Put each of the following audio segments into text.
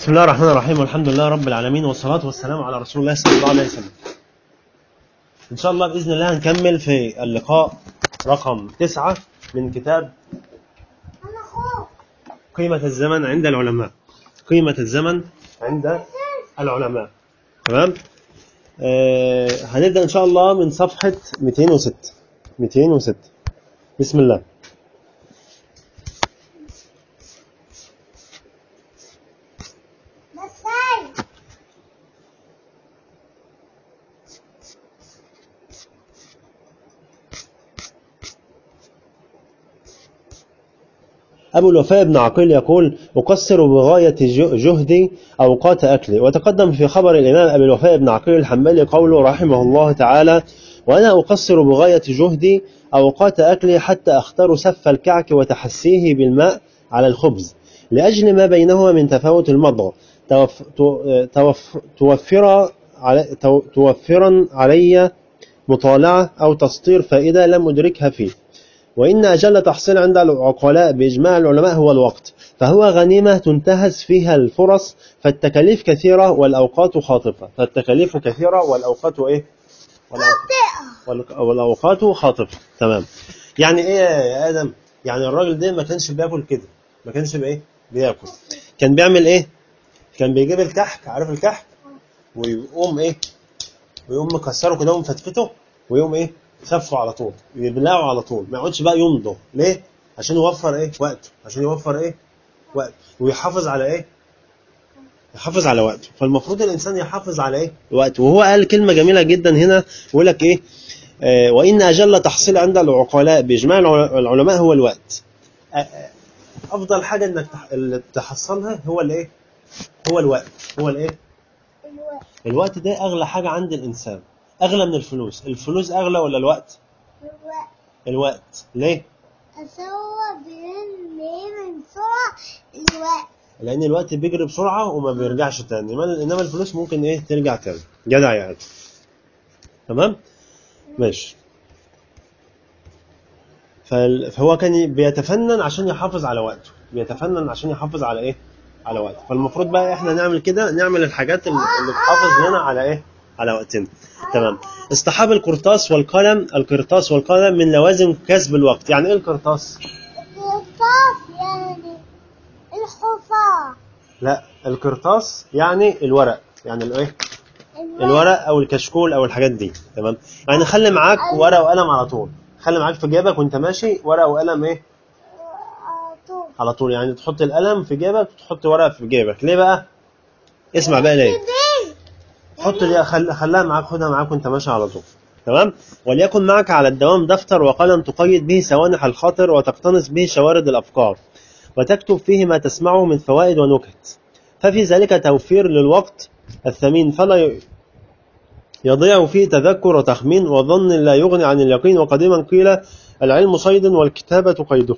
بسم الله الرحمن الرحيم والحمد لله رب العالمين والصلاة والسلام على رسول الله صلى الله عليه وسلم إن شاء الله بإذن الله هنكمل في اللقاء رقم تسعة من كتاب قيمة الزمن عند العلماء قيمة الزمن عند العلماء تمام آه هنبدأ إن شاء الله من صفحة 206 206 بسم الله أبو الوفاء بن عقيل يقول أقصر بغاية جهدي أوقات أكلي وتقدم في خبر الإمام أبي الوفاء بن عقيل الحنبلي قوله رحمه الله تعالى وأنا أقصر بغاية جهدي أوقات أكلي حتى أختار سف الكعك وتحسيه بالماء على الخبز لأجل ما بينهما من تفاوت المضغ توف توف توفر علي توفرا علي مطالعة أو تسطير فائدة لم أدركها فيه وإن أجل تحصيل عند العقلاء بإجماع العلماء هو الوقت فهو غنيمة تنتهز فيها الفرص فالتكاليف كثيرة والأوقات خاطفة فالتكاليف كثيرة والأوقات إيه؟ والأوقات, والأوقات خاطفة تمام يعني إيه يا آدم يعني الراجل ده ما كانش بياكل كده ما كانش بإيه بياكل كان بيعمل إيه كان بيجيب الكحك عارف الكحك ويقوم إيه ويقوم مكسره كده ومفتفته ويقوم إيه سفه على طول يبلعه على طول ما يقعدش بقى يمضغ ليه عشان يوفر ايه وقته عشان يوفر ايه وقت ويحافظ على ايه يحافظ على وقته فالمفروض الانسان يحافظ على ايه وقته وهو قال كلمه جميله جدا هنا يقول لك ايه آه وان اجل تحصيل عند العقلاء باجماع العلماء هو الوقت آه افضل حاجه انك اللي تحصلها هو الايه هو الوقت هو الايه الوقت ده اغلى حاجه عند الانسان اغلى من الفلوس الفلوس اغلى ولا الوقت الوقت الوقت ليه أسوى من بسرعة الوقت لان الوقت بيجري بسرعه وما بيرجعش تاني انما الفلوس ممكن ايه ترجع تاني جدع يعني تمام ماشي فهو كان بيتفنن عشان يحافظ على وقته بيتفنن عشان يحافظ على ايه على وقته فالمفروض بقى احنا نعمل كده نعمل الحاجات اللي تحافظ لنا على ايه على وقتنا تمام اصطحاب القرطاس والقلم القرطاس والقلم من لوازم كسب الوقت يعني ايه القرطاس القرطاس يعني الحصى لا القرطاس يعني الورق يعني الايه الورق او الكشكول او الحاجات دي تمام يعني خلي معاك ورقه وقلم على طول خلي معاك في جيبك وانت ماشي ورقه وقلم ايه طول على طول يعني تحط القلم في جيبك وتحط ورقه في جيبك ليه بقى اسمع بقى ليه حط دي خل... خليها معاك خدها معاك وانت ماشي على طول تمام وليكن معك على الدوام دفتر وقلم تقيد به سوانح الخاطر وتقتنص به شوارد الافكار وتكتب فيه ما تسمعه من فوائد ونكت ففي ذلك توفير للوقت الثمين فلا يضيع فيه تذكر وتخمين وظن لا يغني عن اليقين وقديما قيل العلم صيد والكتابة قيده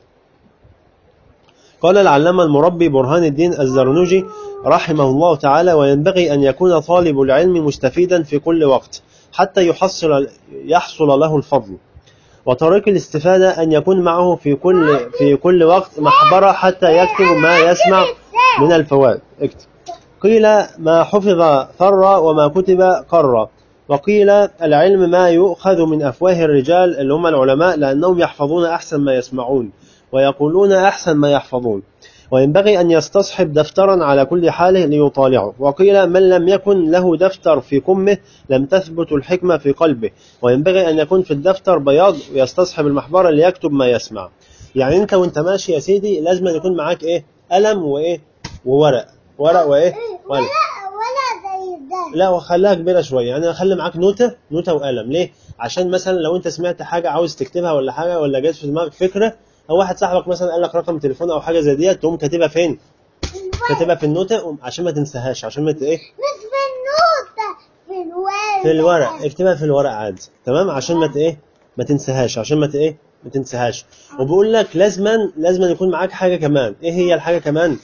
قال العلامة المربي برهان الدين الزرنوجي رحمه الله تعالى وينبغي أن يكون طالب العلم مستفيدا في كل وقت حتى يحصل يحصل له الفضل وطريق الاستفادة أن يكون معه في كل في كل وقت محبرة حتى يكتب ما يسمع من الفوائد اكتب قيل ما حفظ فر وما كتب قر وقيل العلم ما يؤخذ من أفواه الرجال اللي هم العلماء لأنهم يحفظون أحسن ما يسمعون ويقولون أحسن ما يحفظون وينبغي أن يستصحب دفترا على كل حاله ليطالعه وقيل من لم يكن له دفتر في كمه لم تثبت الحكمة في قلبه وينبغي أن يكون في الدفتر بياض ويستصحب المحبرة ليكتب ما يسمع يعني أنت وأنت ماشي يا سيدي لازم يكون معاك إيه قلم وإيه وورق ورق وإيه ولا ولا زي ده لا وخليها كبيرة شوية يعني خلي معاك نوتة نوتة وقلم ليه عشان مثلا لو أنت سمعت حاجة عاوز تكتبها ولا حاجة ولا جات في دماغك فكرة او واحد صاحبك مثلا قال لك رقم تليفون او حاجه زي ديت تقوم كاتبها فين كاتبها في النوتة عشان ما تنساهاش عشان ما ايه مش في النوتة في الورق في الورق اكتبها في الورق عادي تمام عشان ما ايه ما تنساهاش عشان ما ايه ما تنساهاش وبقول لك لازما لازما يكون معاك حاجه كمان ايه هي الحاجه كمان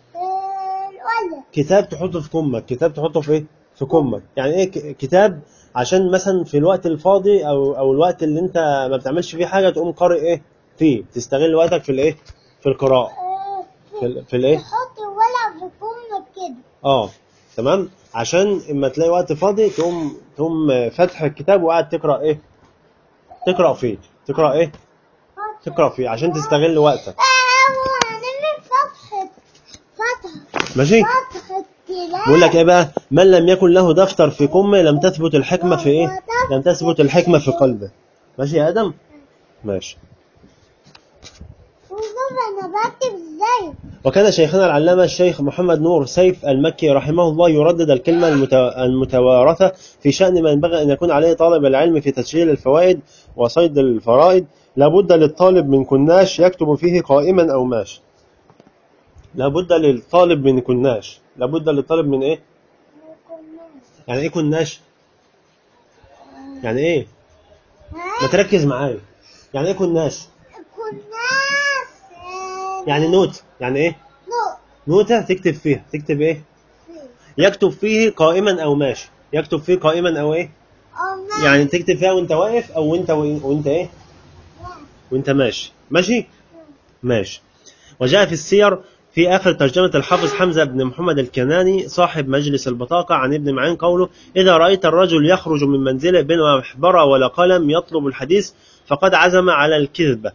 الولد كتاب تحطه في كمك كتاب تحطه في ايه في كمك يعني ايه ك- كتاب عشان مثلا في الوقت الفاضي او او الوقت اللي انت ما بتعملش فيه حاجه تقوم قارئ ايه فيه تستغل وقتك في الايه في القراءه في, ال- في الايه تحط الولد في كم كده اه تمام عشان اما تلاقي وقت فاضي تقوم تقوم فاتح الكتاب وقاعد تقرا ايه تقرا فيه تقرا ايه تقرا فيه عشان تستغل وقتك آه، هنعمل فتحة فتحة ماشي فتحة كلام بيقول لك ايه بقى من لم يكن له دفتر في كمه لم تثبت الحكمه في ايه لم تثبت الحكمه في قلبه ماشي يا ادم ماشي وبابا انا بكتب ازاي وكان شيخنا العلامة الشيخ محمد نور سيف المكي رحمه الله يردد الكلمة المت- المتوارثة في شأن ما ينبغي أن يكون عليه طالب العلم في تسجيل الفوائد وصيد الفرائد لابد للطالب من كناش يكتب فيه قائما أو ماشي لابد للطالب من كناش لابد للطالب من إيه يعني إيه كناش يعني إيه ما تركز معايا يعني إيه كناش كناس يعني نوت يعني إيه نو نوتة تكتب فيها تكتب إيه يكتب فيه قائما او ماشي يكتب فيه قائما او ايه يعني تكتب فيها وانت واقف او وانت وانت ايه وانت ماشي ماشي ماشي وجاء في السير في آخر ترجمة الحافظ حمزة بن محمد الكناني صاحب مجلس البطاقة عن ابن معين قوله إذا رأيت الرجل يخرج من منزله بلا محبرة ولا قلم يطلب الحديث فقد عزم على الكذبة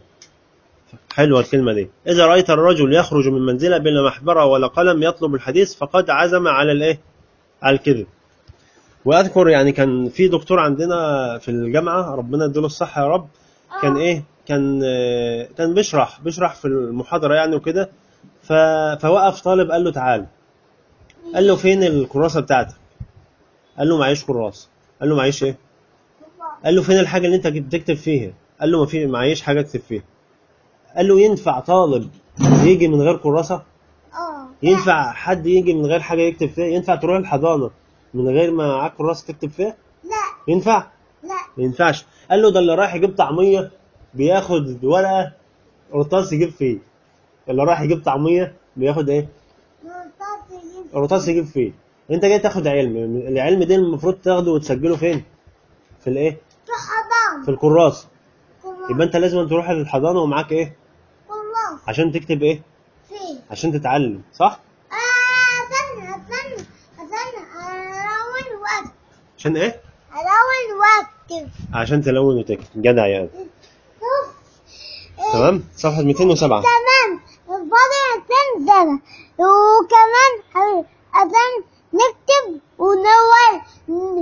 حلوة الكلمة دي إذا رأيت الرجل يخرج من منزله بلا محبرة ولا قلم يطلب الحديث فقد عزم على الإيه على الكذب وأذكر يعني كان في دكتور عندنا في الجامعة ربنا يديله الصحة يا رب كان إيه كان آه، كان بيشرح بيشرح في المحاضرة يعني وكده ف... فوقف طالب قال له تعال قال له فين الكراسة بتاعتك قال له معيش كراسة قال له معيش ايه قال له فين الحاجة اللي انت بتكتب فيها قال له ما في معيش حاجة اكتب فيها قال له ينفع طالب يجي من غير كراسة اه ينفع حد يجي من غير حاجة يكتب فيها ينفع تروح الحضانة من غير ما معاك كراسة تكتب فيها لا ينفع لا ما ينفعش قال له ده اللي رايح يجيب طعمية بياخد ورقة قرطاس يجيب فيه اللي رايح يجيب طعمية بياخد ايه مرتبط يجيب قرطاس يجيب فيه انت جاي تاخد علم العلم ده المفروض تاخده وتسجله فين في الايه في حضان في الكراسة كراسة يبقى انت لازم تروح للحضانة ومعاك ايه كراسة عشان تكتب ايه فين عشان تتعلم صح آه استنى استنى استنى ألون وقت عشان ايه ألون واكتب عشان تلون وتكتب جدع يعني شوف إيه، تمام صفحة 207 تمام الفاضل تنزل وكمان ه- عشان نكتب ونول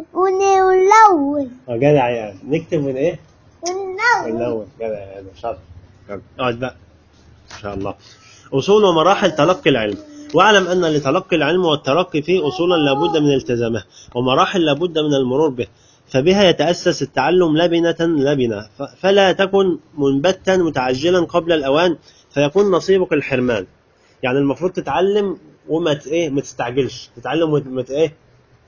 ونلون اه جدع يعني نكتب من ايه ونلون ونلون جدع يعني شاطر يلا، اقعد بقى ان شاء الله اصول ومراحل تلقي العلم واعلم ان لتلقي العلم والترقي فيه اصولا لابد من التزامها ومراحل لابد من المرور به فبها يتاسس التعلم لبنه لبنه ف- فلا تكن منبتا متعجلا قبل الاوان فيكون نصيبك الحرمان يعني المفروض تتعلم وما ت- ايه ما تستعجلش تتعلم وما ت- ايه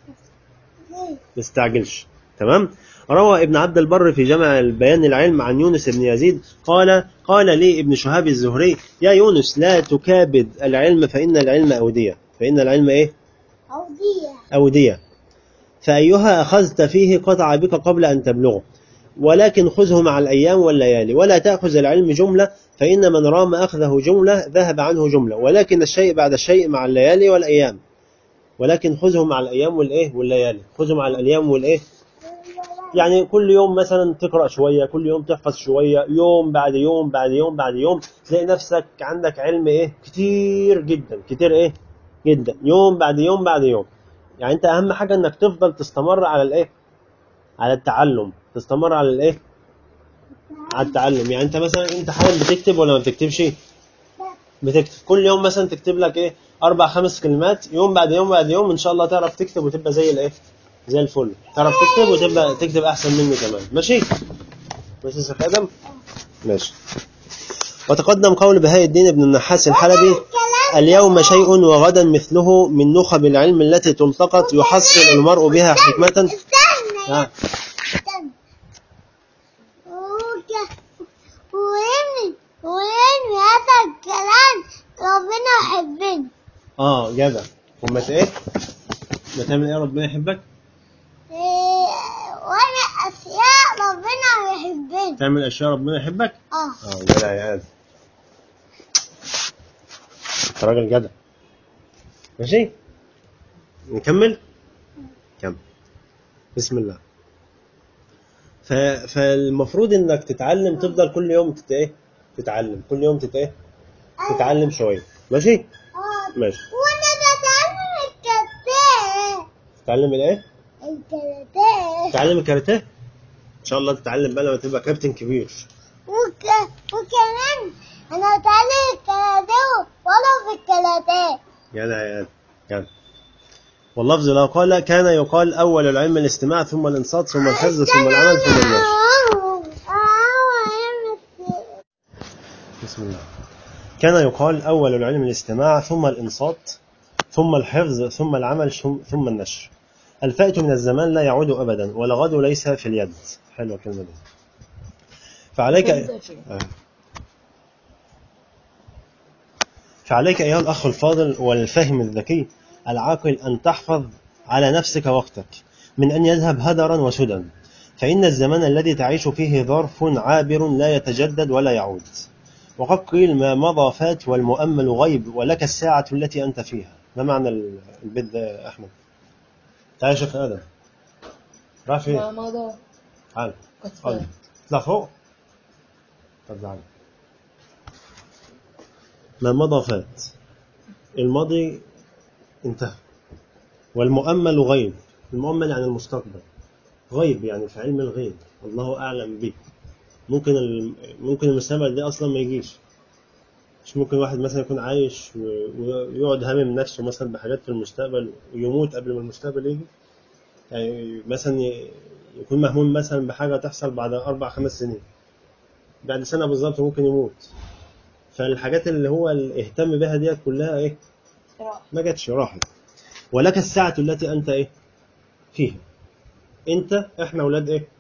ما تستعجلش تمام روى ابن عبد البر في جمع البيان العلم عن يونس بن يزيد قال قال لي ابن شهاب الزهري يا يونس لا تكابد العلم فإن العلم أودية فإن العلم إيه أودية أودية فأيها أخذت فيه قطع بك قبل أن تبلغه ولكن خذه مع الأيام والليالي ولا تأخذ العلم جملة فإن من رام أخذه جملة ذهب عنه جملة ولكن الشيء بعد الشيء مع الليالي والأيام ولكن خذه مع الأيام والإيه والليالي خذه مع الأيام والإيه يعني كل يوم مثلا تقرأ شوية كل يوم تحفظ شوية يوم بعد يوم بعد يوم بعد يوم تلاقي نفسك عندك علم ايه كتير جدا كتير ايه جدا يوم بعد يوم بعد يوم يعني انت اهم حاجة انك تفضل تستمر على الايه على التعلم تستمر على الايه على التعلم يعني انت مثلا انت حاليا بتكتب ولا ما بتكتبش بتكتب كل يوم مثلا تكتب لك ايه اربع خمس كلمات يوم بعد يوم بعد يوم ان شاء الله تعرف تكتب وتبقى زي الايه زي الفل تعرف تكتب وتبقى تكتب احسن مني كمان ماشي ماشي يا شيخ ادم ماشي وتقدم قول بهاء الدين بن النحاس الحلبي اليوم شيء وغدا مثله من نخب العلم التي تلتقط يحصل المرء بها حكمة استنى آه. استنى وك- وإن وإن هذا الكلام ربنا يحبني اه جدع وما ايه ما تعمل ايه ربنا يحبك إيه، وأنا أشياء ربنا يحبني تعمل اشياء ربنا يحبك اه اه جدع يا ادم انت راجل جدع ماشي نكمل كمل بسم الله ف... فالمفروض انك تتعلم تفضل كل يوم تت... ايه تتعلم كل يوم تت... ايه تتعلم شويه ماشي اه ماشي وانا بتعلم الكاراتيه تتعلم الايه الكاراتيه تتعلم الكاراتيه ان شاء الله تتعلم بقى لما تبقى كابتن كبير وك... وكمان انا بتعلم الكاراتيه ولا في الكاراتيه جدع يا جدع واللفظ لو قال كان يقال أول العلم الاستماع ثم الإنصات ثم الحفظ ثم العمل ثم النشر بسم الله كان يقال أول العلم الاستماع ثم الإنصات ثم الحفظ ثم العمل ثم- ثم النشر الفائت من الزمان لا يعود أبدا والغد ليس في اليد حلوة الكلمة دي فعليك آه. فعليك أيها الأخ الفاضل والفهم الذكي العاقل أن تحفظ على نفسك وقتك من أن يذهب هدرا وسدى فإن الزمان الذي تعيش فيه ظرف عابر لا يتجدد ولا يعود وقد قيل ما مضى فات والمؤمل غيب ولك الساعة التي أنت فيها ما معنى ال- البيت ده يا أحمد تعال يا شيخ آدم راح فين ما مضى تعال قد قل. فات اطلع فوق طب تعال ما مضى فات الماضي انتهى والمؤمل غيب المؤمل يعني المستقبل غيب يعني في علم الغيب الله اعلم به ممكن ال... ممكن المستقبل ده اصلا ما يجيش مش ممكن واحد مثلا يكون عايش و- ويقعد هامم نفسه مثلا بحاجات في المستقبل ويموت قبل ما المستقبل يجي يعني مثلا ي- يكون مهموم مثلا بحاجه تحصل بعد اربع خمس سنين بعد سنه بالظبط ممكن يموت فالحاجات اللي هو اللي اهتم بها ديت كلها ايه راح ما جاتش راحت ولك الساعة التي أنت إيه فيها أنت إحنا أولاد إيه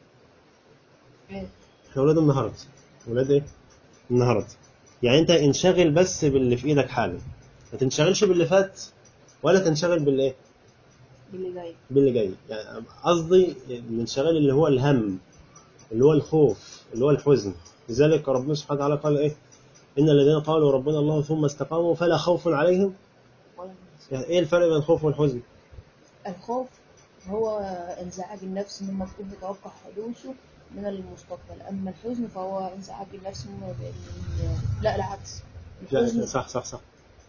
فات إحنا أولاد النهاردة أولاد إيه النهاردة يعني أنت انشغل بس باللي في إيدك حالا ما تنشغلش باللي فات ولا تنشغل باللي إيه باللي جاي باللي جاي يعني قصدي الانشغال اللي هو الهم اللي هو الخوف اللي هو الحزن لذلك ربنا سبحانه وتعالى قال إيه إن الذين قالوا ربنا الله ثم استقاموا فلا خوف عليهم ولا يعني إيه الفرق بين الخوف والحزن الخوف هو انزعاج النفس مما تكون متوقع حدوثه من المستقبل أما الحزن فهو انزعاج النفس مما من- لا العكس لا الحزن صح صح صح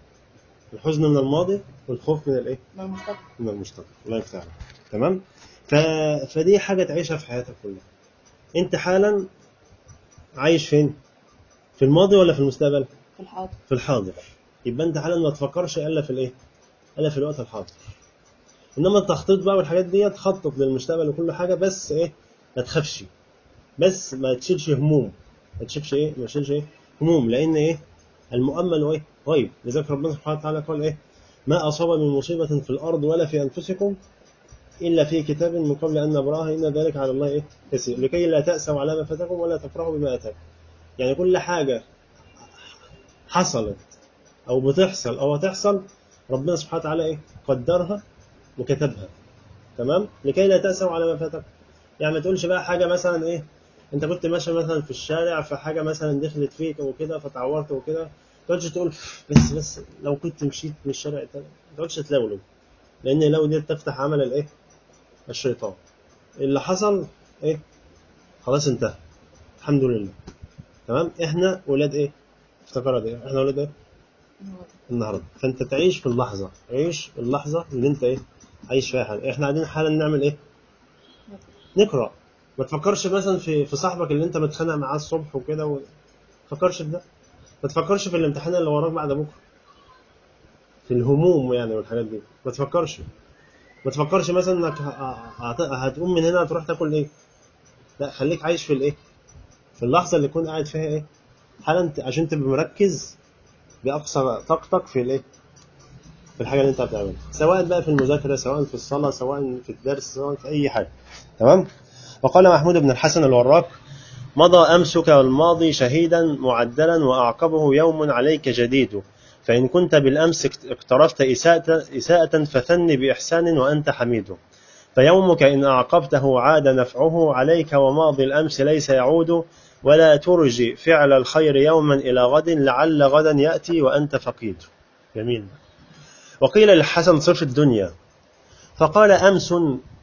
الحزن من الماضي والخوف من الايه من المستقبل من المستقبل الله يفتح عليك. تمام ف... فدي حاجه تعيشها في حياتك كلها انت حالا عايش فين في الماضي ولا في المستقبل في الحاضر في الحاضر يبقى انت حالا ما تفكرش الا في الايه الا في الوقت الحاضر انما التخطيط بقى والحاجات دي تخطط للمستقبل وكل حاجه بس ايه ما تخافش بس ما تشيلش هموم ما تشيلش ايه ما تشيلش ايه هموم لان ايه المؤمل ايه غيب لذلك ربنا سبحانه وتعالى قال ايه ما اصاب من مصيبه في الارض ولا في انفسكم الا في كتاب من قبل ان نبراها ان ذلك على الله ايه يسير لكي لا تاسوا على ما فاتكم ولا تفرحوا بما اتاكم يعني كل حاجه حصلت او بتحصل او هتحصل ربنا سبحانه وتعالى ايه قدرها وكتبها تمام لكي لا تأسوا على ما فاتكم يعني ما تقولش بقى حاجه مثلا ايه انت كنت ماشي مثلا في الشارع فحاجه مثلا دخلت فيك وكده فتعورت وكده ما تقعدش تقول بس بس لو كنت مشيت من الشارع التاني ما تقعدش تلولو لان لو دي تفتح عمل الايه الشيطان اللي حصل ايه خلاص انتهى الحمد لله تمام احنا ولاد ايه افتكرها دي احنا ولاد ايه النهارده فانت تعيش في اللحظه عيش اللحظه اللي انت ايه عايش فيها حالا احنا قاعدين حالا نعمل ايه نقرا ما تفكرش مثلا في في صاحبك اللي انت متخانق معاه الصبح وكده و... تفكرش في ده ما تفكرش في الامتحان اللي وراك بعد بكره في الهموم يعني والحاجات دي ما تفكرش ما تفكرش مثلا انك ه- هت- هتقوم من هنا تروح تاكل ايه لا خليك عايش في الايه في اللحظه اللي تكون قاعد فيها ايه حالا انت- عشان تبقى مركز باقصى طاقتك في الايه في الحاجه اللي انت بتعملها سواء بقى في المذاكره سواء في الصلاه سواء في الدرس سواء في اي حاجه تمام وقال محمود بن الحسن الوراق مضى امسك والماضي شهيدا معدلا واعقبه يوم عليك جديد فان كنت بالامس اقترفت اساءه اساءه فثن باحسان وانت حميد فيومك ان اعقبته عاد نفعه عليك وماضي الامس ليس يعود ولا ترجي فعل الخير يوما الى غد لعل غدا ياتي وانت فقيد جميل وقيل للحسن صف الدنيا فقال أمس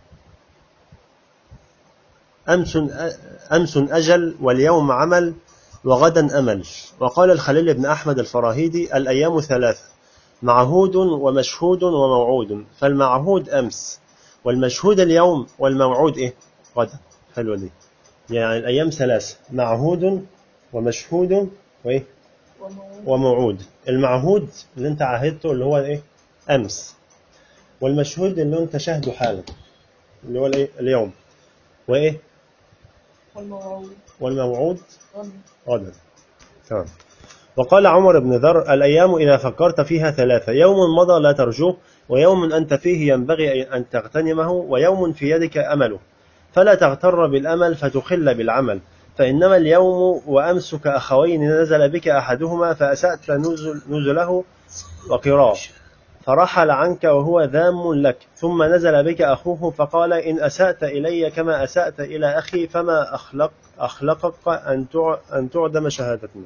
أمس أمس أجل واليوم عمل وغدا أمل وقال الخليل بن أحمد الفراهيدي الأيام ثلاثة معهود ومشهود وموعود فالمعهود أمس والمشهود اليوم والموعود إيه غدا حلوة دي يعني الأيام ثلاثة معهود ومشهود وإيه وموعود وموعود المعهود اللي انت عاهدته اللي هو الايه امس والمشهود اللي انت شاهده حالا اللي هو الايه اليوم وايه والموعود والموعود غدا. غدا تمام وقال عمر بن ذر الأيام إذا فكرت فيها ثلاثة يوم مضى لا ترجوه ويوم أنت فيه ينبغي أن تغتنمه ويوم في يدك أمله فلا تغتر بالأمل فتخل بالعمل فإنما اليوم وأمسك أخوين نزل بك أحدهما فأسأت نزل نزله وقراه فرحل عنك وهو ذام لك ثم نزل بك أخوه فقال إن أسأت إلي كما أسأت إلى أخي فما أخلق أخلقك أن تع- أن تعدم شهادتنا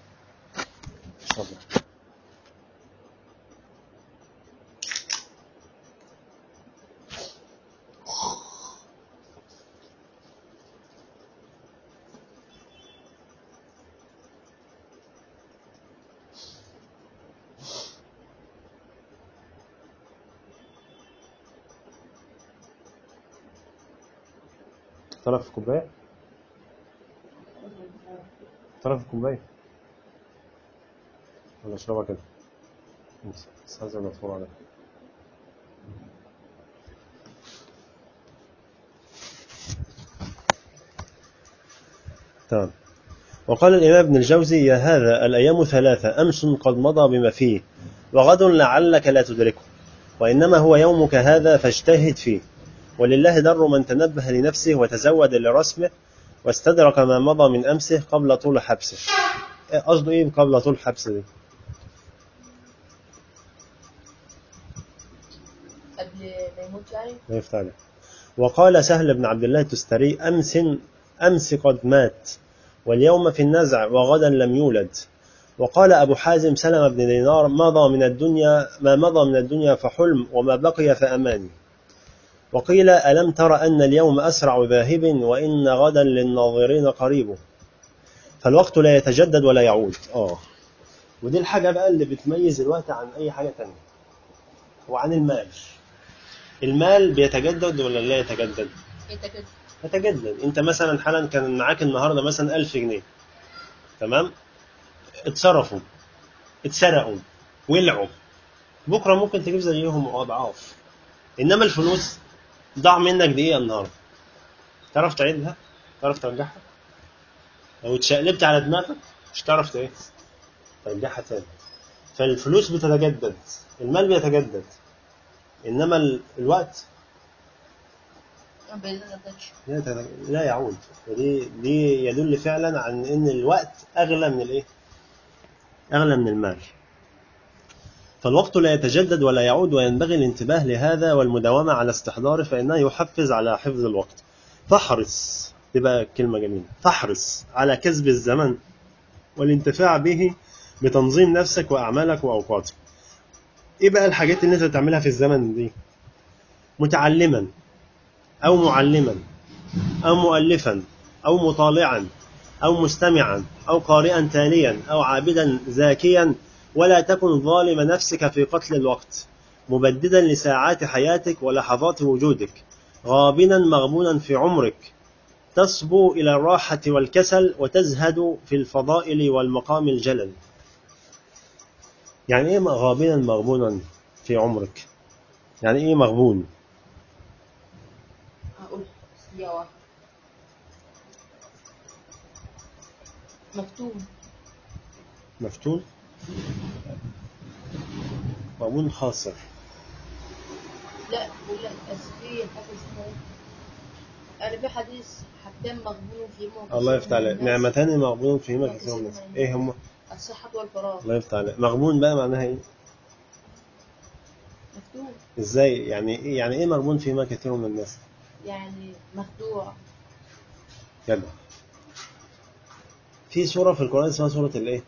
طرف الكوباية طرف الكوباية ولا اشربها كده بس هذا مدفوع عليه تمام وقال الإمام ابن الجوزي يا هذا الأيام ثلاثة أمس قد مضى بما فيه وغد لعلك لا تدركه وإنما هو يومك هذا فاجتهد فيه ولله در من تنبه لنفسه وتزود لرسمه واستدرك ما مضى من أمسه قبل طول حبسه إيه قصده إيه قبل طول حبسه دي قبل ما يموت يعني ما يفتح عليه. وقال سهل بن عبد الله التستري أمس أمس قد مات واليوم في النزع وغدا لم يولد وقال أبو حازم سلم بن دينار مضى من الدنيا ما مضى من الدنيا فحلم وما بقي فأماني وقيل ألم تر أن اليوم أسرع ذاهب وإن غدا للناظرين قريب فالوقت لا يتجدد ولا يعود آه ودي الحاجة بقى اللي بتميز الوقت عن أي حاجة تانية وعن المال المال بيتجدد ولا لا يتجدد يتجدد يتجدد انت مثلا حالا كان معاك النهارده مثلا 1000 جنيه تمام اتصرفوا اتسرقوا ولعوا بكره ممكن تجيب زيهم واضعاف انما الفلوس ضاع منك دقيقه النهارده تعرف تعيدها تعرف ترجعها لو اتشقلبت على دماغك مش هتعرف ايه ترجعها تاني فالفلوس بتتجدد المال بيتجدد انما ال- الوقت ما بيتجددش لا يتغ- لا يعود ودي دي يدل فعلا عن ان الوقت اغلى من الايه اغلى من المال فالوقت لا يتجدد ولا يعود وينبغي الانتباه لهذا والمداومة على استحضاره فإنه يحفز على حفظ الوقت فاحرص تبقى كلمة جميلة فاحرص على كسب الزمن والانتفاع به بتنظيم نفسك وأعمالك وأوقاتك إيه بقى الحاجات اللي أنت تعملها في الزمن دي متعلما أو معلما أو مؤلفا أو مطالعا أو مستمعا أو قارئا تاليا أو عابدا زاكيا ولا تكن ظالم نفسك في قتل الوقت مبددا لساعات حياتك ولحظات وجودك غابنا مغبونا في عمرك تصبو إلى الراحة والكسل وتزهد في الفضائل والمقام الجلل يعني إيه غابنا مغبونا في عمرك يعني إيه مغبون هقول دقيقة واحدة مكتوب مفتون مغبون خاسر لا بقول لك أصل في حاجة اسمها إيه؟ أنا في حديث حتى مغبون فيهما الله كثير يفتح من عليك الناس. نعمتان مغبون فيهما كثير من الناس ايه هم الصحة والفراغ الله يفتح عليك مغبون بقى معناها ايه مكتوب ازاي يعني ايه يعني ايه مغبون فيهما كثير من الناس يعني مخدوع يلا في سورة في القرآن اسمها سورة الايه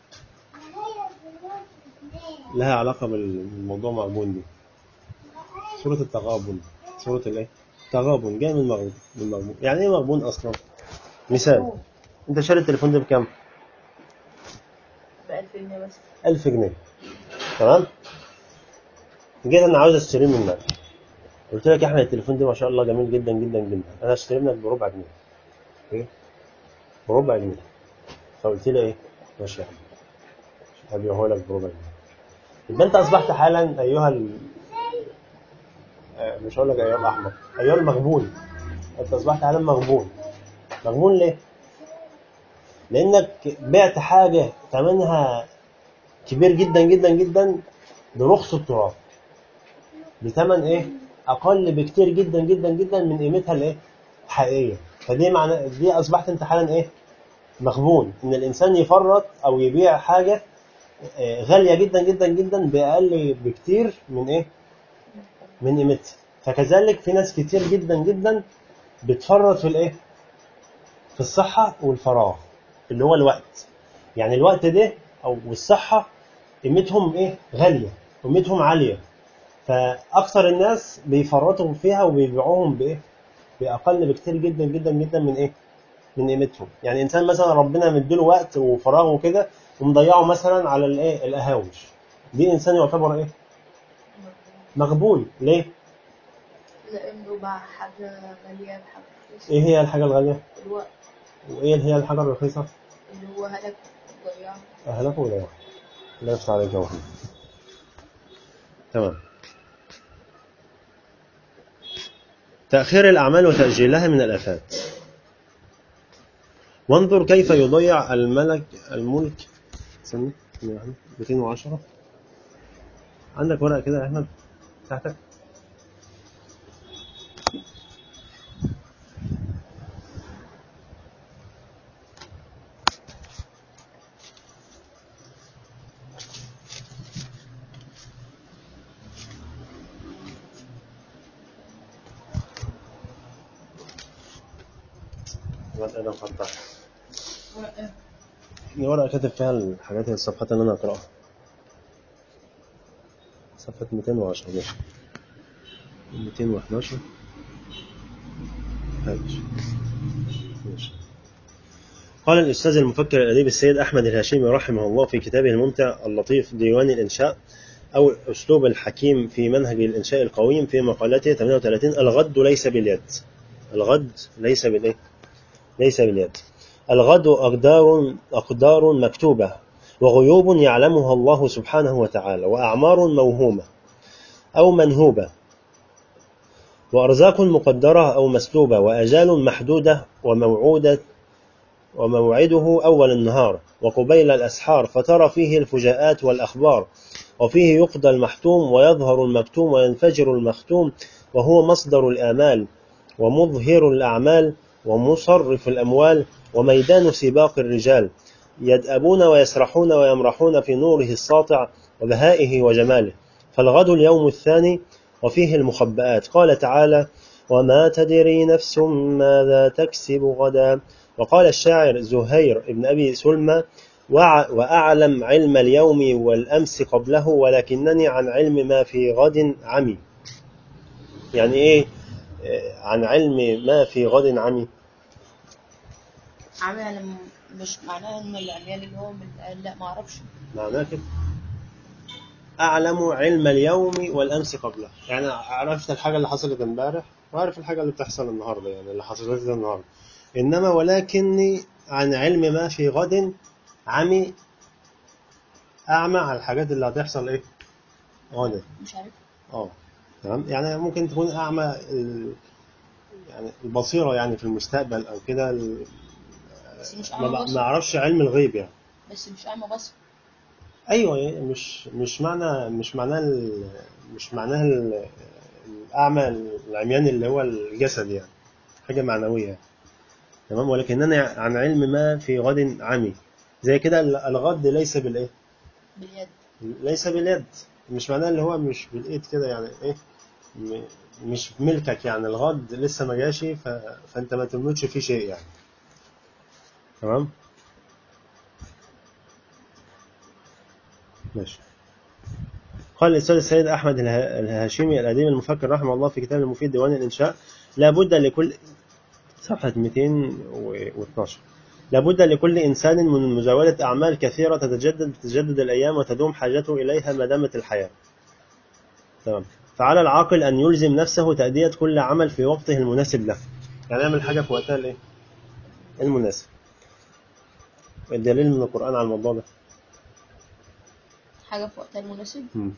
لها علاقة بال- بالموضوع مغبون دي سورة التغابن سورة الايه تغابن جاي من مغبون من مغبون يعني ايه مغبون اصلا مثال انت شاري التليفون ده بكام ب 1000 جنيه بس 1000 جنيه تمام جيت انا عاوز اشتريه منك قلت لك يا احمد التليفون ده ما شاء الله جميل جدا جدا جدا انا هشتريه منك بربع جنيه ايه بربع جنيه فقلت لي ايه ماشي يا احمد هبيعه لك بربع جنيه يبقى انت اصبحت حالا ايها ال... آه، مش هقول لك ايها الاحمر ايها المغبون انت اصبحت حالا مغبون مغبون ليه؟ لانك بعت حاجه ثمنها كبير جدا جدا جدا برخص التراب بثمن ايه اقل بكتير جدا جدا جدا من قيمتها الايه الحقيقيه فدي معنى دي اصبحت انت حالا ايه مغبون ان الانسان يفرط او يبيع حاجه آه، غاليه جدا جدا جدا باقل بكتير من ايه من قيمتها فكذلك في ناس كتير جدا جدا بتفرط في الايه في الصحه والفراغ اللي هو الوقت يعني الوقت ده او والصحه قيمتهم ايه غاليه قيمتهم عاليه فاكثر الناس بيفرطوا فيها وبيبيعوهم بايه باقل بكتير جدا جدا جدا من ايه من قيمتهم يعني انسان مثلا ربنا مديله وقت وفراغ وكده ومضيعه مثلا على الايه القهاوش دي انسان يعتبر ايه مغبون ليه لانه باع حاجه غاليه بحاجه رخيصه ايه هي الحاجه الغاليه الوقت وايه هي الحاجه الرخيصه اللي هو هلك ضيعه اهلكم ولا إيه؟ الله يفتح عليك يا محمد تمام تأخير الأعمال وتأجيلها من الآفات وانظر كيف يضيع الملك الملك استنى ثانية واحدة. 210 عندك ورقة كده يا أحمد تحتك الواد آدم خطأ دي ورقة كاتب فيها الحاجات الصفحات اللي أنا أقرأها صفحة 210 ماشي 211 ماشي ماشي قال الأستاذ المفكر الأديب السيد أحمد الهاشمي رحمه الله في كتابه الممتع اللطيف ديوان الإنشاء أو أسلوب الحكيم في منهج الإنشاء القويم في مقالته 38 الغد ليس باليد الغد ليس بالإيه؟ ليس باليد الغد أقدار أقدار مكتوبة وغيوب يعلمها الله سبحانه وتعالى وأعمار موهومة أو منهوبة وأرزاق مقدرة أو مسلوبة وأجال محدودة وموعودة وموعده أول النهار وقبيل الأسحار فترى فيه الفجاءات والأخبار وفيه يقضى المحتوم ويظهر المكتوم وينفجر المختوم وهو مصدر الآمال ومظهر الأعمال ومصرف الأموال وميدان سباق الرجال يدأبون ويسرحون ويمرحون في نوره الساطع وبهائه وجماله فالغد اليوم الثاني وفيه المخبآت قال تعالى وما تدري نفس ماذا تكسب غدا وقال الشاعر زهير بن أبي سلمى وع- وأعلم علم اليوم والأمس قبله ولكنني عن علم ما في غد عمي يعني إيه آه، عن علم ما في غد عمي عامل يعني م- مش معناه ان العميان اللي هو من لا ما اعرفش معناه كده أعلم علم اليوم والأمس قبله يعني عرفت الحاجة اللي حصلت امبارح وعارف الحاجة اللي بتحصل النهاردة يعني اللي حصلت لي النهاردة إنما ولكني عن علم ما في غد عمي أعمى على الحاجات اللي هتحصل إيه غدا مش عارف اه تمام يعني ممكن تكون أعمى ال- يعني البصيرة يعني في المستقبل أو كده ال- بس مش ما اعمى ما بصر أعرفش علم الغيب يعني بس مش اعمى بصر ايوه يعني مش مش معنى مش معناه ال- مش معناه ال- الاعمى العميان اللي هو الجسد يعني حاجه معنويه يعني. تمام ولكننا عن علم ما في غد عمي زي كده ال- الغد ليس بالايه باليد ليس باليد مش معناه اللي هو مش بالايد كده يعني ايه م- مش ملكك يعني الغد لسه ما جاش ف... فانت ما تملكش فيه شيء يعني تمام ماشي قال الأستاذ السيد أحمد اله- الهاشمي الأديب المفكر رحمه الله في كتاب المفيد ديوان الإنشاء لابد لكل صفحة 212 لابد لكل إنسان من مزاولة أعمال كثيرة تتجدد تتجدد الأيام وتدوم حاجته إليها ما دامت الحياة تمام فعلى العاقل أن يلزم نفسه تأدية كل عمل في وقته المناسب له يعني يعمل حاجة في وقتها الإيه؟ المناسب الدليل من القرآن على الموضوع ده حاجة في وقتها المناسب مم.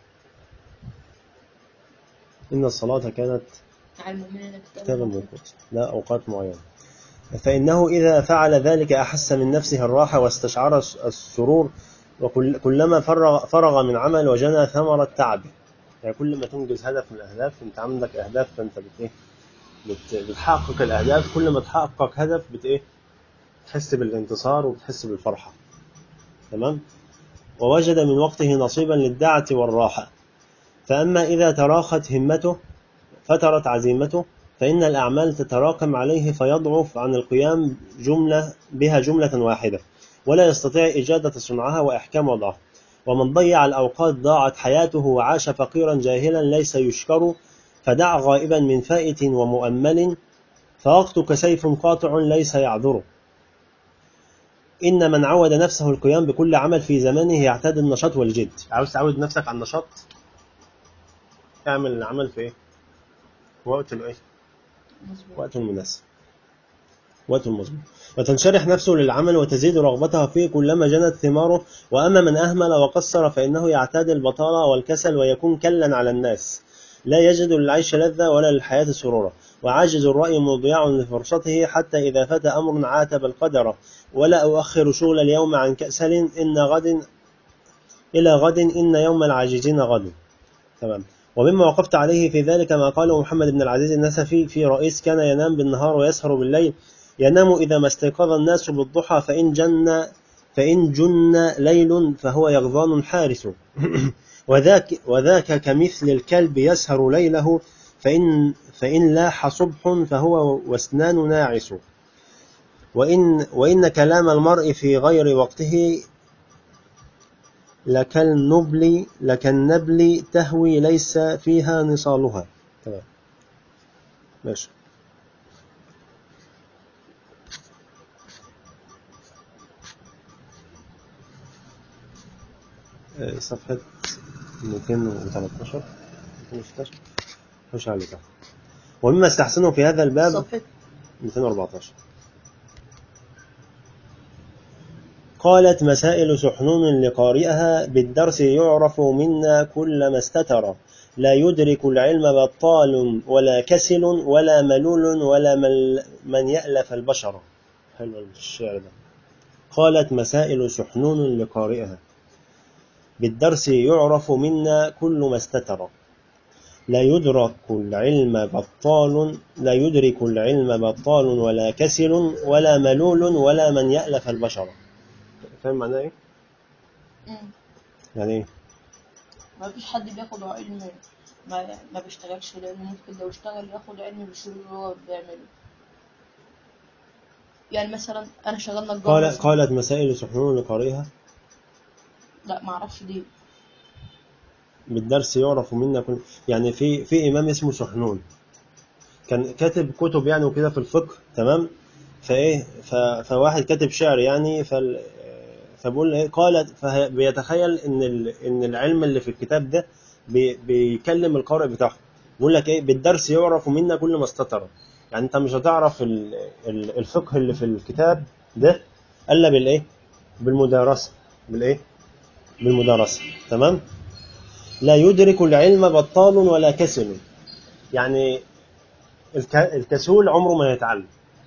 إن الصلاة كانت على المؤمنين كتابا كتابا موقوتا لا أوقات معينة فإنه إذا فعل ذلك أحس من نفسه الراحة واستشعر الس- السرور وكلما فرغ, فرغ من عمل وجنى ثمرة تعبه يعني كل ما تنجز هدف من الأهداف أنت عندك أهداف فأنت بت إيه؟ بت بتحقق الأهداف كل ما تحقق هدف بت إيه؟ تحس بالانتصار وبتحس بالفرحة تمام ووجد من وقته نصيبا للدعة والراحة فأما إذا تراخت همته فترت عزيمته فإن الأعمال تتراكم عليه فيضعف عن القيام جملة بها جملة واحدة ولا يستطيع إجادة صنعها وإحكام وضعها ومن ضيع الأوقات ضاعت حياته وعاش فقيرا جاهلا ليس يشكر فدع غائبا من فائت ومؤمل فوقتك سيف قاطع ليس يعذره إن من عود نفسه القيام بكل عمل في زمانه يعتاد النشاط والجد عاوز تعود نفسك على النشاط اعمل العمل في ايه وقت الايه مظبوط وقت المناسب وقت المظبوط وتنشرح نفسه للعمل وتزيد رغبتها فيه كلما جنت ثماره وأما من أهمل وقصر فإنه يعتاد البطالة والكسل ويكون كلا على الناس لا يجد للعيش لذة ولا للحياة سرورا وعاجز الرأي مضيع لفرصته حتى إذا فات أمر عاتب القدر ولا أؤخر شغل اليوم عن كسل إن غد إلى غد إن يوم العاجزين غد تمام ومما وقفت عليه في ذلك ما قاله محمد بن العزيز النسفي في رئيس كان ينام بالنهار ويسهر بالليل ينام إذا ما استيقظ الناس بالضحى فإن جن فإن جن ليل فهو يغضان حارس وذاك وذاك كمثل الكلب يسهر ليله فإن فإن لاح صبح فهو وسنان ناعس وإن وإن كلام المرء في غير وقته لكالنبل لكالنبل تهوي ليس فيها نصالها تمام ماشي آه، صفحة 213 216 خش على تحت ومما استحسنه في هذا الباب صفحة 214 قالت مسائل سحنون لقارئها بالدرس يعرف منا كل ما استتر لا يدرك العلم بطال ولا كسل ولا ملول ولا من, من يألف البشر حلو الشعر ده قالت مسائل سحنون لقارئها بالدرس يعرف منا كل ما استتر لا يدرك العلم بطال لا يدرك العلم بطال ولا كسل ولا ملول ولا من يألف البشر فاهم معناه ايه؟ مم. يعني ايه؟ ما فيش حد بياخد علم ما, ما بيشتغلش لأنه ممكن لو اشتغل ياخد علم بالشغل اللي هو بيعمله يعني مثلا أنا شغال نجار قال مثلاً. قالت مسائل سحنون لقارئها لا ما أعرفش دي بالدرس يعرف منا كل يعني في في امام اسمه سحنون كان كاتب كتب يعني وكده في الفقه تمام فايه ف... فواحد كاتب شعر يعني فال... فبقول ايه قالت فبيتخيل ان ال... ان العلم اللي في الكتاب ده بي... بيكلم القارئ بتاعه بيقول لك ايه بالدرس يعرف منا كل ما استتر يعني انت مش هتعرف ال... ال- الفقه اللي في الكتاب ده الا بالايه بالمدارسه بالايه بالمدارسه تمام لا يدرك العلم بطال ولا كسل يعني الك... الكسول عمره ما يتعلم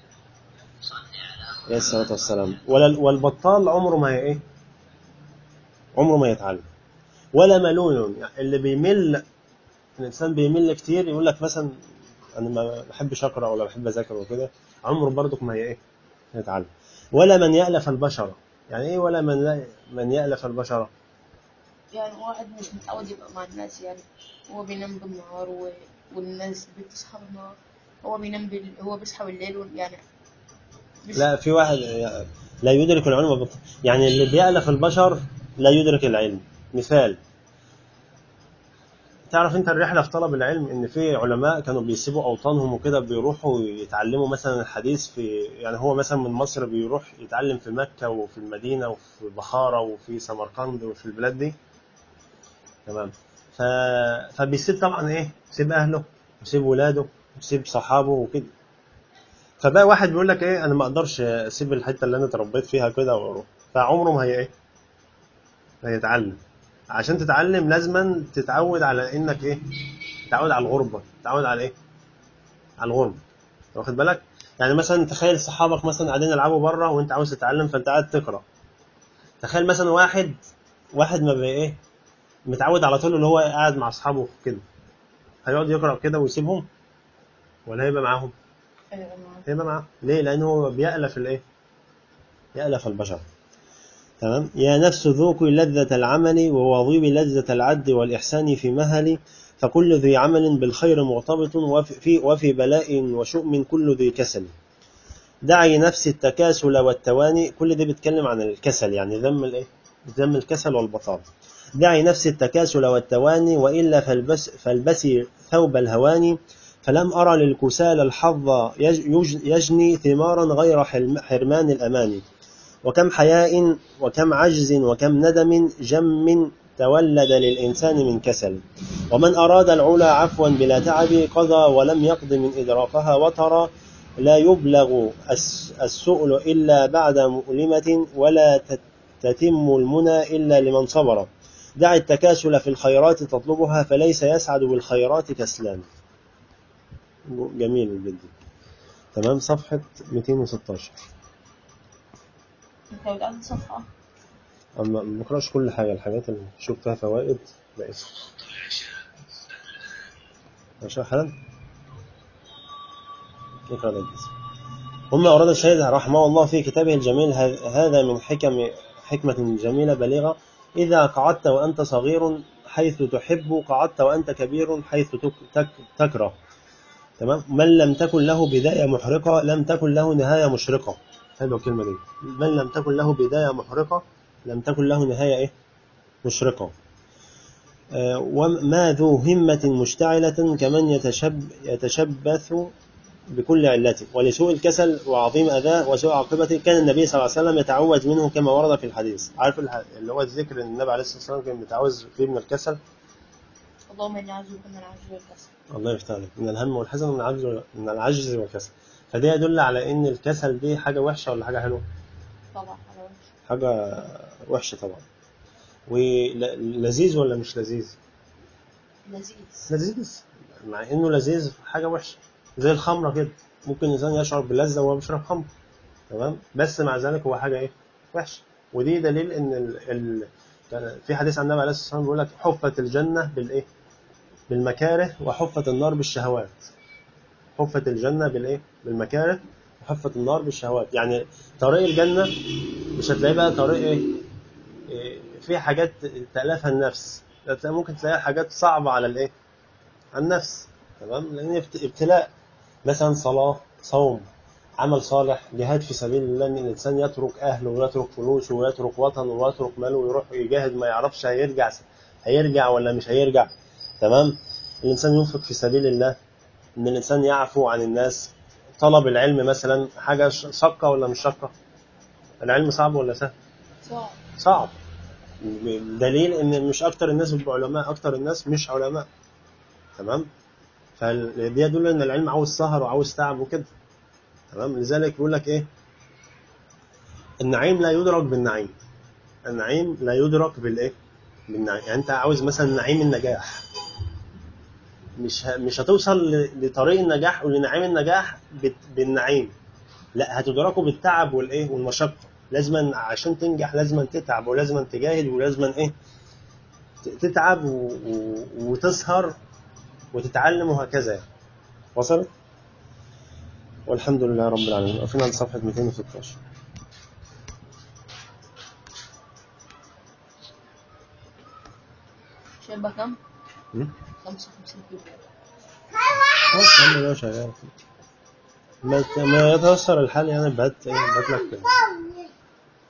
عليه الصلاة والسلام ولا والبطال عمره ما ي- ايه عمره ما يتعلم ولا ملول يعني اللي بيمل الانسان بيمل كتير يقول لك مثلا انا ما بحبش اقرا ولا بحب اذاكر وكده عمره برضك ما ي- ايه يتعلم ولا من يألف البشر يعني ايه ولا من لا من يألف البشر يعني واحد مش متعود يبقى مع الناس يعني هو بينام بالنهار و... والناس بتصحى بالنهار هو بينام بال... هو بيصحى بالليل و... يعني مش... لا في واحد لا يدرك العلم بط... يعني اللي بيألف البشر لا يدرك العلم مثال تعرف انت الرحله في طلب العلم ان في علماء كانوا بيسيبوا اوطانهم وكده بيروحوا يتعلموا مثلا الحديث في يعني هو مثلا من مصر بيروح يتعلم في مكه وفي المدينه وفي بخارى وفي سمرقند وفي البلاد دي تمام ف... فبيسيب طبعا ايه يسيب اهله ويسيب ولاده ويسيب صحابه وكده فبقى واحد بيقول لك ايه انا ما اقدرش اسيب الحته اللي انا اتربيت فيها كده واروح فعمره ما هي ايه هيتعلم عشان تتعلم لازما تتعود على انك ايه تتعود على الغربه تتعود على ايه على الغربه واخد بالك يعني مثلا تخيل صحابك مثلا قاعدين يلعبوا بره وانت عاوز تتعلم فانت قاعد تقرا تخيل مثلا واحد واحد ما بي ايه متعود على طول اللي هو قاعد مع اصحابه كده هيقعد يقرا كده ويسيبهم ولا هيبقى معاهم أيوة معاك. هيبقى معاه ليه لانه هو بيألف الايه يألف البشر تمام يا نفس ذوقي لذة العمل وواظبي لذة العد والإحسان في مهل فكل ذي عمل بالخير مرتبط وفي وفي بلاء وشؤم كل ذي كسل دعي نفس التكاسل والتواني كل ده بيتكلم عن الكسل يعني ذم الايه ذم الكسل والبطال دعي نفس التكاسل والتواني وإلا فالبس فالبسي ثوب الهوان فلم أرى للكسال الحظ يج- يج- يجني ثمارا غير حلم- حرمان الأمان وكم حياء وكم عجز وكم ندم جم تولد للإنسان من كسل ومن أراد العلا عفوا بلا تعب قضى ولم يقض من إدراكها وترى لا يبلغ الس- السؤل إلا بعد مؤلمة ولا تت- تتم المنى إلا لمن صبر دع التكاسل في الخيرات تطلبها فليس يسعد بالخيرات كسلان جميل البيت دي تمام صفحة 216 انت بتعدي صفحة أما ما بقراش كل حاجة الحاجات اللي شوف فيها فوائد بقيت ماشي حالا نقرأ ده الجزء ثم أورد الشهيد رحمه الله في كتابه الجميل ه- هذا من حكم حكمة جميلة بليغة إذا قعدت وأنت صغير حيث تحب قعدت وأنت كبير حيث تك تك تكره تمام من لم تكن له بداية محرقة لم تكن له نهاية مشرقة حلوة الكلمة دي من لم تكن له بداية محرقة لم تكن له نهاية إيه مشرقة آه، وما ذو همة مشتعلة كمن يتشب يتشبث بكل علته ولسوء الكسل وعظيم أذاه وسوء عاقبته كان النبي صلى الله عليه وسلم يتعوذ منه كما ورد في الحديث عارف الح- اللي هو الذكر ان النبي عليه الصلاة والسلام كان بيتعوذ فيه من الكسل اللهم اني اعوذ بك من العجز والكسل الله يفتح عليك من الهم والحزن ومن العجز من العجز والكسل فده يدل على ان الكسل دي حاجة وحشة ولا حاجة حلوة طبعا على وجه حاجة وحشة طبعا ولذيذ ولا مش لذيذ لذيذ لذيذ مع انه لذيذ حاجه وحشه زي الخمره كده ممكن الانسان يشعر بلذه وهو بيشرب خمر تمام بس مع ذلك هو حاجه ايه وحشه ودي دليل ان ال... ال... كان في حديث عن النبي عليه الصلاه والسلام بيقول لك حفت الجنه بالايه بالمكاره وحفت النار بالشهوات حفت الجنه بالايه بالمكاره وحفت النار بالشهوات يعني طريق الجنه مش هتلاقيه بقى طريق ايه إيه، فيه حاجات تألفها النفس هتلاقي- ممكن تلاقي حاجات صعبة على الايه على النفس تمام لان ابت- ابتلاء مثلا صلاة صوم عمل صالح جهاد في سبيل الله ان الانسان يترك اهله ويترك فلوسه ويترك وطنه ويترك ماله ويروح يجاهد ما يعرفش هيرجع هيرجع ولا مش هيرجع تمام الانسان ينفق في سبيل الله ان الانسان يعفو عن الناس طلب العلم مثلا حاجة ش- شقة ولا مش شقة العلم صعب ولا سهل صعب صعب دليل ان مش اكتر الناس بيبقوا علماء اكتر الناس مش علماء تمام فدي يدل ان العلم عاوز سهر وعاوز تعب وكده تمام لذلك بيقول لك ايه النعيم لا يدرك بالنعيم النعيم لا يدرك بالايه بالنعيم يعني انت عاوز مثلا نعيم النجاح مش ه... مش هتوصل ل- لطريق النجاح ولنعيم النجاح بت... بالنعيم لا هتدركه بالتعب والايه والمشقه لازما عشان تنجح لازما تتعب ولازما تجاهد ولازما ايه ت- تتعب و... و... وتسهر وتتعلم وهكذا يعني. وصلت والحمد لله رب العالمين وقفنا عند صفحة 216 شايف بقى كام؟ م? 55 كيلو خلاص يا عم ده شغال ما ما يتيسر الحال يعني بهات ايه بهات لك